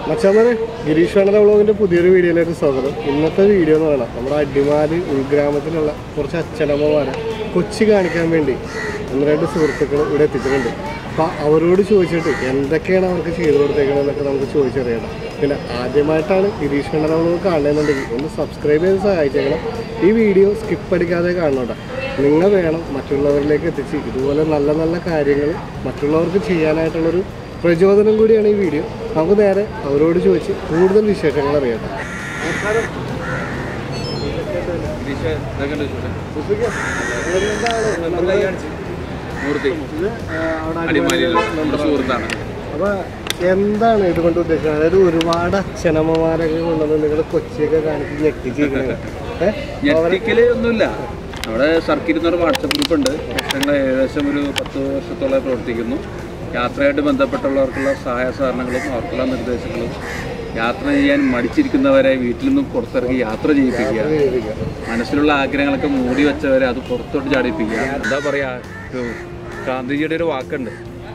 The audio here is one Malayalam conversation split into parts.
മച്ചാമരെ ഗിരീഷ് വേണ വ്ളോഗിന്റെ പുതിയൊരു വീഡിയോയിലേക്ക് സ്വാഗതം ഇന്നത്തെ വീഡിയോ എന്ന് പറഞ്ഞാൽ നമ്മുടെ അടിമാലി ഉൾഗ്രാമത്തിലുള്ള കുറച്ച് അച്ഛനമ്മമാരെ കൊച്ചി കാണിക്കാൻ വേണ്ടി ഒന്ന് രണ്ട് സുഹൃത്തുക്കൾ ഇവിടെ എത്തിച്ചിട്ടുണ്ട് അപ്പോൾ അവരോട് ചോദിച്ചിട്ട് എന്തൊക്കെയാണ് അവർക്ക് ചെയ്തു കൊടുത്തേക്കണമെന്നൊക്കെ നമുക്ക് ചോദിച്ചറിയണം പിന്നെ ആദ്യമായിട്ടാണ് ഗിരീഷ് വേണ വ്ളോഗ് കാണണമെന്നുണ്ടെങ്കിൽ ഒന്ന് സബ്സ്ക്രൈബ് ചെയ്ത് സഹായിച്ചേക്കണം ഈ വീഡിയോ സ്കിപ്പ് അടിക്കാതെ കാണണോട്ടെ നിങ്ങൾ വേണം മറ്റുള്ളവരിലേക്ക് എത്തിച്ച് ഇതുപോലെ നല്ല നല്ല കാര്യങ്ങൾ മറ്റുള്ളവർക്ക് ചെയ്യാനായിട്ടുള്ളൊരു പ്രചോദനം കൂടിയാണ് ഈ വീഡിയോ നമുക്ക് നേരെ അവരോട് ചോദിച്ച് കൂടുതൽ വിശേഷങ്ങൾ അറിയാം മൂർത്തി അടിമാലിയിലുള്ള നമ്മുടെ സുഹൃത്താണ് അപ്പൊ എന്താണ് ഇതുകൊണ്ട് ഉദ്ദേശിക്കുന്നത് അതായത് ഒരുപാട് അച്ഛനമ്മമാരൊക്കെ കൊണ്ടുവന്ന് നിങ്ങൾ കൊച്ചിയൊക്കെ കാണിച്ച് ഞെട്ടിച്ചിരിക്കുന്നത് ഞെട്ടിക്കല് ഒന്നുമില്ല നമ്മുടെ സർക്കിൽ എന്നൊരു വാട്സപ്പ് ഗ്രൂപ്പ് ഉണ്ട് ഞങ്ങൾ ഏകദേശം ഒരു പത്ത് വർഷത്തോളം പ്രവർത്തിക്കുന്നു യാത്രയായിട്ട് ബന്ധപ്പെട്ടുള്ളവർക്കുള്ള സഹായ സഹകരണങ്ങളും അവർക്കുള്ള നിർദ്ദേശങ്ങളും യാത്ര ചെയ്യാൻ മടിച്ചിരിക്കുന്നവരെ വീട്ടിൽ നിന്നും പുറത്തിറങ്ങി യാത്ര ചെയ്യിപ്പിക്കുക മനസ്സിലുള്ള ആഗ്രഹങ്ങളൊക്കെ മൂടി വെച്ചവരെ അത് പുറത്തോട്ട് ചാടിപ്പിക്കുക എന്താ പറയാ ഒരു ഗാന്ധിജിയുടെ ഒരു വാക്കുണ്ട്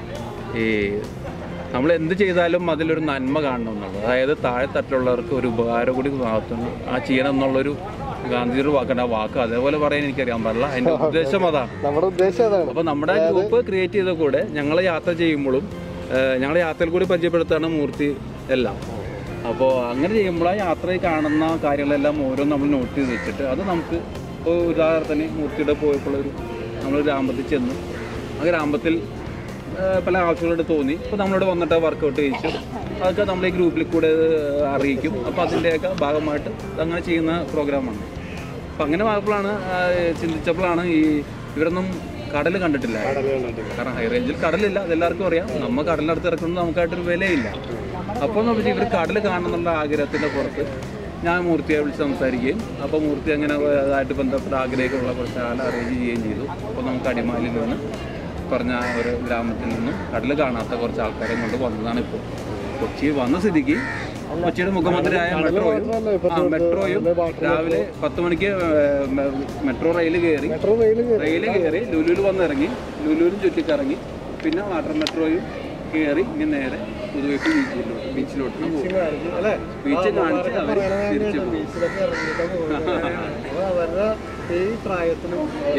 ഈ നമ്മൾ എന്ത് ചെയ്താലും അതിലൊരു നന്മ കാണണം എന്നുള്ളത് അതായത് താഴെത്തട്ടിലുള്ളവർക്ക് ഒരു ഉപകാരം കൂടി നടത്തണം ആ ചെയ്യണം എന്നുള്ളൊരു ഗാന്ധിജിയുടെ വാക്കുണ്ട് ആ വാക്ക് അതേപോലെ പറയാൻ എനിക്കറിയാൻ പാടില്ല അതിന്റെ ഉദ്ദേശം അതാണ് നമ്മുടെ ഉദ്ദേശം അതാണ് അപ്പോൾ നമ്മുടെ ഗ്രൂപ്പ് ക്രിയേറ്റ് ചെയ്ത കൂടെ ഞങ്ങൾ യാത്ര ചെയ്യുമ്പോഴും ഞങ്ങൾ യാത്രയിൽ കൂടി പരിചയപ്പെടുത്താണ് മൂർത്തി എല്ലാം അപ്പോൾ അങ്ങനെ ചെയ്യുമ്പോൾ ആ യാത്രയിൽ കാണുന്ന കാര്യങ്ങളെല്ലാം ഓരോന്നും നമ്മൾ നോട്ട് ചെയ്ത് വെച്ചിട്ട് അത് നമുക്ക് ഇപ്പോൾ ഉദാഹരണത്തിന് മൂർത്തിയുടെ പോയപ്പോൾ ഒരു നമ്മൾ ഗ്രാമത്തിൽ ചെന്നു ആ ഗ്രാമത്തിൽ ആ, പല ആവശ്യങ്ങളായിട്ട് തോന്നി ഇപ്പോൾ നമ്മളിവിടെ വന്നിട്ട് വർക്കൗട്ട് ചെയ്യിച്ചു അതൊക്കെ നമ്മൾ ഈ ഗ്രൂപ്പിൽ കൂടെ ആ, അറിയിക്കും അപ്പോൾ അതിൻ്റെയൊക്കെ ഭാഗമായിട്ട് അങ്ങനെ ചെയ്യുന്ന പ്രോഗ്രാമാണ് അപ്പം അങ്ങനെ ആയപ്പോഴാണ് ആ, ചിന്തിച്ചപ്പോഴാണ് ഈ ഇവരൊന്നും കടൽ കണ്ടിട്ടില്ല കാരണം ഹൈ റേഞ്ചിൽ കടലില്ല അതെല്ലാവർക്കും അറിയാം നമ്മ കടലിനടുത്ത് ഇറക്കുന്നത് നമുക്കായിട്ടൊരു വിലയില്ല അപ്പോൾ നോക്കി ഇവർ കടൽ കാണണമെന്നുള്ള ആഗ്രഹത്തിൻ്റെ പുറത്ത് ഞാൻ മൂർത്തിയെ വിളിച്ച് സംസാരിക്കുകയും അപ്പോൾ മൂർത്തി അങ്ങനെ അതായിട്ട് ബന്ധപ്പെട്ട ആഗ്രഹമുള്ള കുറച്ച് ആൾ അറേഞ്ച് ചെയ്യുകയും ചെയ്തു അപ്പോൾ നമുക്ക് അടിമാലിൽ നിന്ന് പറഞ്ഞ ആ ഒരു ഗ്രാമത്തിൽ നിന്നും കടൽ കാണാത്ത കുറച്ച് ആൾക്കാരെ കൊണ്ട് വന്നതാണ് ഇപ്പോൾ കൊച്ചി വന്ന സ്ഥിതിക്ക് കൊച്ചിയുടെ മുഖമന്ത്രിയായ മെട്രോയും ആ മെട്രോയും രാവിലെ പത്ത് മണിക്ക് ഏർ, മെ- മെട്രോ റെയിൽ കയറി മെട്രോ റെയിൽ റെയിൽ കയറി ലുലുവിൽ വന്നിറങ്ങി ലുലുവിലും ചുറ്റിക്കറങ്ങി പിന്നെ വാട്ടർ മെട്രോയും കയറി ഇങ്ങനെ നേരെ പുതുവൈപ്പ് ബീച്ചിലോട്ട് ബീച്ചിലോട്ട് പോകും അല്ലേ ബീച്ച് കാണിച്ച് അവർ തിരിച്ചു പോകും ബീച്ചിലൊക്കെ ഇറങ്ങിയിട്ടൊക്കെ പോകുന്നത്. അപ്പൊ അവരുടെ ഈ പ്രായത്തിലും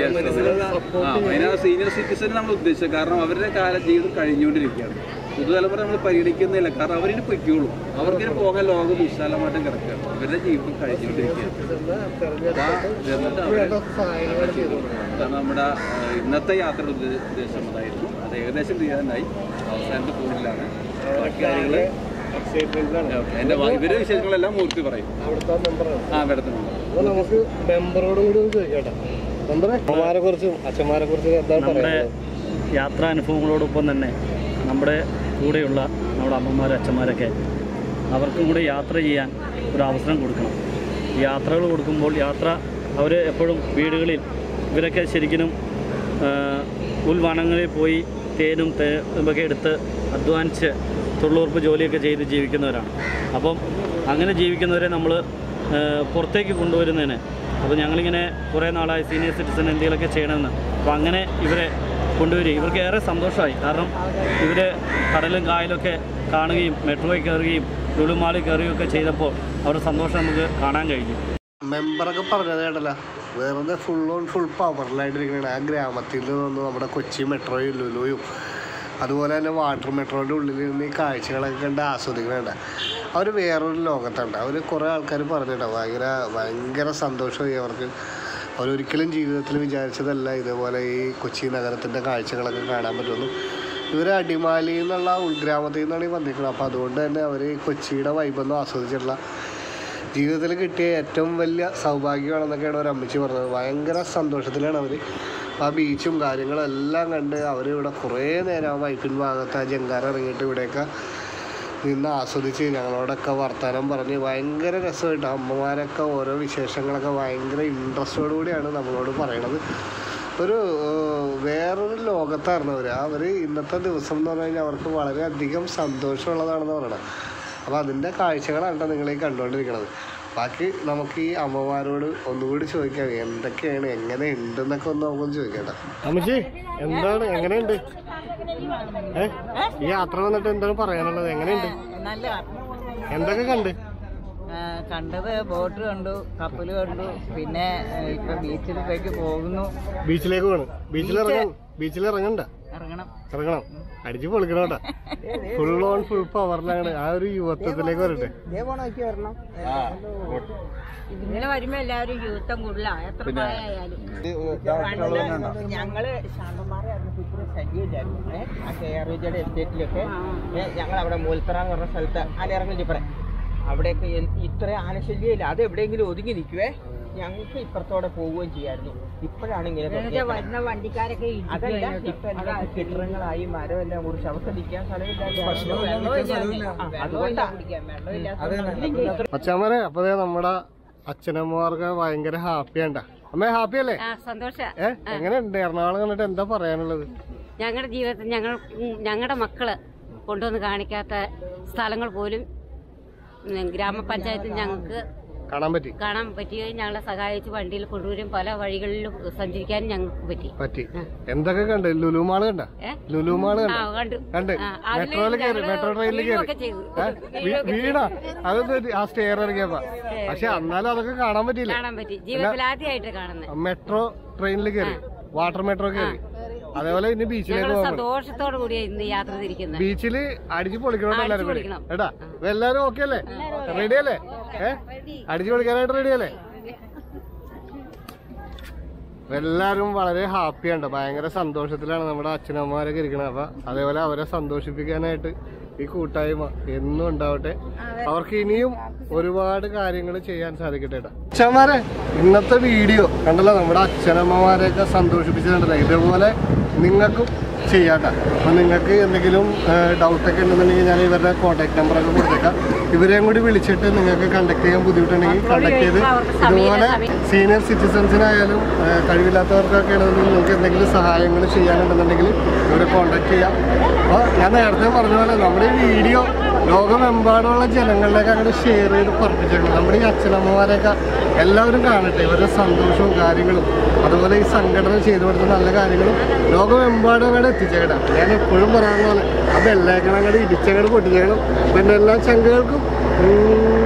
ആ അതിനാ സീനിയർ സിറ്റിസൺ നമ്മൾ ഉദ്ദേശിച്ചത് കാരണം അവരുടെ കാല ജീവിതം കഴിഞ്ഞുകൊണ്ടിരിക്കുകയാണ് പുതുതലമുറ നമ്മൾ പരിഗണിക്കുന്നില്ല കാരണം അവരിന് പൊയ്ക്കോളും അവർക്കിന് പോകാൻ ലോകം വിശാലമായിട്ടും കിടക്കുകയാണ് ഇവരുടെ ജീവിതം കഴിഞ്ഞുകൊണ്ടിരിക്കുകയാണ് തെരഞ്ഞെടുത്തിട്ട് എന്നിട്ട് അവര് വേണ്ട സഹായങ്ങൾ ചെയ്തു കൊടുക്കണം അതാണ് നമ്മുടെ ആ, ഇന്നത്തെ യാത്രയുടെ ഉദ്ദേ- ഉദ്ദേശം അതായിരുന്നു അത് ഏകദേശം തീരാനായി അവസാനത്തെ പോയിന്റിലാണ് ബാക്കി കാര്യങ്ങൾ എക്സൈറ്റ്മെന്റ് ആണ് എൻ്റെ ഇവരുടെ വിശേഷങ്ങളെല്ലാം മൂർത്തി പറയും അവിടുത്തെ മെമ്പറാണ് ആ കിടത്തുന്നുണ്ട് അപ്പൊ നമുക്ക് മെമ്പറോട് കൂടി ഒന്ന് ചോദിക്കട്ടെ മെമ്പറെ അമ്മമാരെ കുറിച്ചും അച്ഛന്മാരെ കുറിച്ചും എന്താണ് നമ്മുടെ പറയുന്നത് യാത്രാനുഭവങ്ങളോടൊപ്പം തന്നെ നമ്മുടെ കൂടെയുള്ള നമ്മുടെ അമ്മമാരും അച്ഛന്മാരൊക്കെ അവർക്കും കൂടി യാത്ര ചെയ്യാൻ ഒരു അവസരം കൊടുക്കണം ഈ യാത്രകൾ കൊടുക്കുമ്പോൾ യാത്ര അവർ എപ്പോഴും വീടുകളിൽ ഇവരൊക്കെ ശരിക്കും ആ, ഉൾവനങ്ങളിൽ പോയി തേനും തേമ്പൊക്കെ എടുത്ത് അധ്വാനിച്ച് തൊഴിലുറപ്പ് ജോലിയൊക്കെ ചെയ്ത് ജീവിക്കുന്നവരാണ് അപ്പം അങ്ങനെ ജീവിക്കുന്നവരെ നമ്മൾ പുറത്തേക്ക് കൊണ്ടുവരുന്നതിന് അപ്പോൾ ഞങ്ങളിങ്ങനെ കുറേ നാളായി സീനിയർ സിറ്റിസൺ എന്തെങ്കിലുമൊക്കെ ചെയ്യണമെന്ന് അപ്പോൾ അങ്ങനെ ഇവരെ കൊണ്ടുവരിക ഇവർക്ക് ഏറെ സന്തോഷമായി കാരണം ഇവർ കടലും കായലൊക്കെ കാണുകയും മെട്രോയിൽ കയറുകയും ലുലുമാളിൽ കയറുകയൊക്കെ ചെയ്തപ്പോൾ അവരുടെ സന്തോഷം നമുക്ക് കാണാൻ കഴിഞ്ഞു മെമ്പറൊക്കെ പറഞ്ഞത് കേട്ടല്ല വെറുതെ ഫുൾ ഓൺ ഫുൾ പവറിലായിട്ടിരിക്കണ ആ ഗ്രാമത്തിൽ നിന്ന് നമ്മുടെ കൊച്ചി മെട്രോയും ലുലുയും അതുപോലെ തന്നെ വാട്ടർ മെട്രോയുടെ ഉള്ളിൽ നിന്ന് ഈ കാഴ്ചകളൊക്കെ കണ്ട് ആസ്വദിക്കണുണ്ട് അവർ വേറൊരു ലോകത്തുണ്ട് അവർ കുറേ ആൾക്കാർ പറഞ്ഞിട്ടുണ്ട് ഭയങ്കര ഭയങ്കര സന്തോഷമായി അവർക്ക് അവരൊരിക്കലും ജീവിതത്തിൽ വിചാരിച്ചതല്ല ഇതേപോലെ ഈ കൊച്ചി നഗരത്തിൻ്റെ കാഴ്ചകളൊക്കെ കാണാൻ പറ്റുന്നു ഇവർ അടിമാലി എന്നുള്ള ഉൾഗ്രാമത്തിൽ നിന്നാണ് ഈ വന്നിരിക്കുന്നത് അപ്പോൾ അതുകൊണ്ട് തന്നെ അവർ ഈ കൊച്ചിയുടെ വൈബൊന്നും ആസ്വദിച്ചിട്ടില്ല ജീവിതത്തിൽ കിട്ടിയ ഏറ്റവും വലിയ സൗഭാഗ്യമാണെന്നൊക്കെയാണ് ഒരു അമ്മച്ചി പറഞ്ഞത് ഭയങ്കര സന്തോഷത്തിലാണ് അവർ ആ ബീച്ചും കാര്യങ്ങളും എല്ലാം കണ്ട് അവർ ഇവിടെ കുറേ നേരം ആ വൈപ്പിൻ ഭാഗത്ത് ആ ജങ്കാര ഇറങ്ങിയിട്ട് ഇവിടെയൊക്കെ നിന്ന് ആസ്വദിച്ച് ഞങ്ങളോടൊക്കെ വർത്തമാനം പറഞ്ഞ് ഭയങ്കര രസമായിട്ട് അമ്മമാരൊക്കെ ഓരോ വിശേഷങ്ങളൊക്കെ ഭയങ്കര ഇൻട്രസ്റ്റോടു കൂടിയാണ് നമ്മളോട് പറയണത് ഒരു ഏഹ്, വേറൊരു ലോകത്തായിരുന്നു അവർ അവർ ഇന്നത്തെ ദിവസം എന്ന് പറഞ്ഞു കഴിഞ്ഞാൽ അവർക്ക് വളരെയധികം സന്തോഷമുള്ളതാണെന്ന് പറയണം അപ്പോൾ അതിൻ്റെ കാഴ്ചകളാണ് നിങ്ങൾ ഈ കണ്ടുകൊണ്ടിരിക്കുന്നത് ബാക്കി നമുക്ക് ഈ അമ്മമാരോട് ഒന്നുകൂടി ചോദിക്കാം എന്തൊക്കെയാണ് എങ്ങനെ ഉണ്ടെന്നൊക്കെ ഒന്ന് നമുക്കൊന്ന് ചോദിക്കാം അമ്മച്ചി എന്താണ് എങ്ങനെയുണ്ട് ഏ ഈ യാത്ര വന്നിട്ട് എന്താണ് പറയാനുള്ളത് എങ്ങനെയുണ്ട് നല്ല എന്തൊക്കെ കണ്ട് ആ, കണ്ടത് ബോട്ട് കണ്ടു കപ്പൽ കണ്ടു പിന്നെ ആ, ഇപ്പൊ ബീച്ചിലേക്ക് പോകുന്നു ബീച്ചിലേക്ക് പോണ് ബീച്ചിൽ ഇറങ്ങാൻ ബീച്ചിൽ ഇറങ്ങണ്ട ഇറങ്ങണം ഇറങ്ങണം അടിച്ചു പൊളിക്കണോട്ടാ ഫുൾ ഓൺ ഫുൾ പവറിലാണ് ആ ഒരു യുവത്വത്തിലേക്ക് വരട്ടെ ഇങ്ങനെ വരുമ്പോ എല്ലാവരും യുദ്ധം കൂടുതലാ എത്ര പ്രായമായാലും ഞങ്ങള് ശാന്തന്മാരായിരുന്നു ഇത്ര ശല്യമില്ലായിരുന്നു ഏഹ് ആ കെ ആർ വിജയുടെ എസ്റ്റേറ്റിലൊക്കെ ഏ, ഞങ്ങൾ അവിടെ മൂൽത്തറ എന്ന് പറഞ്ഞ സ്ഥലത്ത് ആലിറങ്ങൽ ഇപ്പറ അവിടെയൊക്കെ എൻ- ഇത്ര ആനശല്യമില്ല അത് എവിടെയെങ്കിലും ഒതുങ്ങി നിൽക്കുവേ ഞങ്ങൾക്ക് ഇപ്പുറത്തോടെ പോവുകയും ചെയ്യായിരുന്നു ഇപ്പോഴാണ് ഇങ്ങനെ തുടങ്ങിയത്. വരുന്ന വണ്ടിക്കാരൊക്കെ അതല്ല ഇപ്പൊ എല്ലാം കെട്ടിടങ്ങളായി മരം എല്ലാം മുറിച്ച് അവർക്ക് നിൽക്കാൻ സ്ഥലമില്ല അതുകൊണ്ടാ അച്ഛാമരെ അപ്പൊ ദേ നമ്മുടെ അച്ഛനമ്മമാർക്ക് ഭയങ്കര ഹാപ്പിയാണ്ട അമ്മേ ഹാപ്പി അല്ലേ ആ സന്തോഷ ഏ എങ്ങനെയുണ്ട് എറണാകുളം കണ്ടിട്ട് എന്താ പറയാനുള്ളത് ഞങ്ങളുടെ ജീവിതത്തിൽ ഞങ്ങൾ ഞങ്ങളുടെ മക്കള് കൊണ്ടുവന്ന് കാണിക്കാത്ത സ്ഥലങ്ങൾ പോലും ഉം, ഗ്രാമപഞ്ചായത്തിൽ ഞങ്ങൾക്ക് കാണാൻ പറ്റി കാണാൻ പറ്റുകയും ഞങ്ങളെ സഹായിച്ച് വണ്ടിയിൽ കൊണ്ടുവരും പല വഴികളിലും സഞ്ചരിക്കാനും ഞങ്ങൾക്ക് പറ്റി പറ്റി എന്തൊക്കെ കണ്ട് ലുലുമാള് കണ്ട ഏ? ലുലുമാള് ആ കണ്ട കണ്ടു കണ്ട് ആ, അതില് മെട്രോയിൽ കയറി ഞങ്ങള് മെട്രോ ട്രെയിനിൽ കയറി വീഴുകയൊക്കെ ചെയ്തു. ഏ? വീ- വീണാ അതൊന്നും ആ സ്റ്റെയർ ഇറങ്ങിയപ്പോ പക്ഷെ എന്നാലും അതൊക്കെ കാണാൻ പറ്റിയില്ല കാണാൻ പറ്റി ജീവിതത്തിൽ ആദ്യമായിട്ട് കാണുന്നത് മെട്രോ ട്രെയിനിൽ കയറി വാട്ടർ മെട്രോ കയറി അതേപോലെ ഇനി ബീച്ചിലേക്ക് ഞങ്ങൾ പോകണം സന്തോഷത്തോടു കൂടിയാ ഇന്ന് യാത്ര തിരിക്കുന്നത് ബീച്ചില് അടിച്ചു പൊളിക്കണം അടിച്ച് എല്ലാരും കൂടി പൊളിക്കണം. എടാ ഇപ്പൊ എല്ലാരും ഓക്കെ അല്ലേ റെഡി അല്ലേ ഏ അടിച്ചു പൊളിക്കാനായിട്ട് റെഡി അല്ലേ അപ്പൊ എല്ലാരും വളരെ ഹാപ്പിയാണ് ഭയങ്കര സന്തോഷത്തിലാണ് നമ്മുടെ അച്ഛനമ്മമാരൊക്കെ ഇരിക്കുന്നത് അപ്പൊ അതേപോലെ അവരെ സന്തോഷിപ്പിക്കാനായിട്ട് ഈ കൂട്ടായ്മ എന്നും ഉണ്ടാവട്ടെ അവർക്ക് ഇനിയും ഒരുപാട് കാര്യങ്ങൾ ചെയ്യാൻ സാധിക്കട്ടെ ഏട്ടാ. അച്ഛന്മാരെ ഇന്നത്തെ വീഡിയോ കണ്ടല്ലോ നമ്മുടെ അച്ഛനമ്മമാരെയൊക്കെ സന്തോഷിപ്പിച്ചിട്ടുണ്ടല്ലോ ഇതേപോലെ നിങ്ങൾക്കും ചെയ്യാട്ടോ അപ്പൊ നിങ്ങൾക്ക് എന്തെങ്കിലും ഡൗട്ടൊക്കെ ഉണ്ടെന്നുണ്ടെങ്കിൽ ഞാൻ ഇവരുടെ കോൺടാക്ട് നമ്പറൊക്കെ കൊടുത്തേക്കാം ഇവരെയും കൂടി വിളിച്ചിട്ട് നിങ്ങൾക്ക് കണ്ടക്ട് ചെയ്യാൻ ബുദ്ധിമുട്ടുണ്ടെങ്കിൽ കണ്ടക്ട് ചെയ്ത് ഇതുപോലെ സീനിയർ സിറ്റിസൺസിനായാലും ഏഹ്, കഴിവില്ലാത്തവർക്കൊക്കെ ആണെന്നുണ്ടെങ്കിൽ നിങ്ങൾക്ക് എന്തെങ്കിലും സഹായങ്ങൾ ചെയ്യാനുണ്ടെന്നുണ്ടെങ്കിൽ ഇവരെ കോൺടാക്ട് ചെയ്യാം അപ്പോൾ ഞാൻ നേരത്തെ പറഞ്ഞ പോലെ നമ്മുടെ ഈ വീഡിയോ ലോകമെമ്പാടുമുള്ള ജനങ്ങളിലേക്ക് അങ്ങോട്ട് ഷെയർ ചെയ്ത് പറപ്പിച്ചേക്കണം നമ്മുടെ ഈ അച്ഛനമ്മമാരെയൊക്കെ എല്ലാവരും കാണട്ടെ ഇവരുടെ സന്തോഷവും കാര്യങ്ങളും അതുപോലെ ഈ സംഘടന ചെയ്തു കൊടുത്ത നല്ല കാര്യങ്ങളും ലോകമെമ്പാടും അങ്ങോട്ട് എത്തിച്ചേക്കണം ഞാൻ എപ്പോഴും പറയാൻ പോലെ ആ ബെല്ലേക്കണം അങ്ങോട്ട് ഇടിച്ചങ്ങോട്ട് പൊട്ടിച്ചേക്കണം പിന്നെ എല്ലാ ചങ്കുകൾക്കും ഉം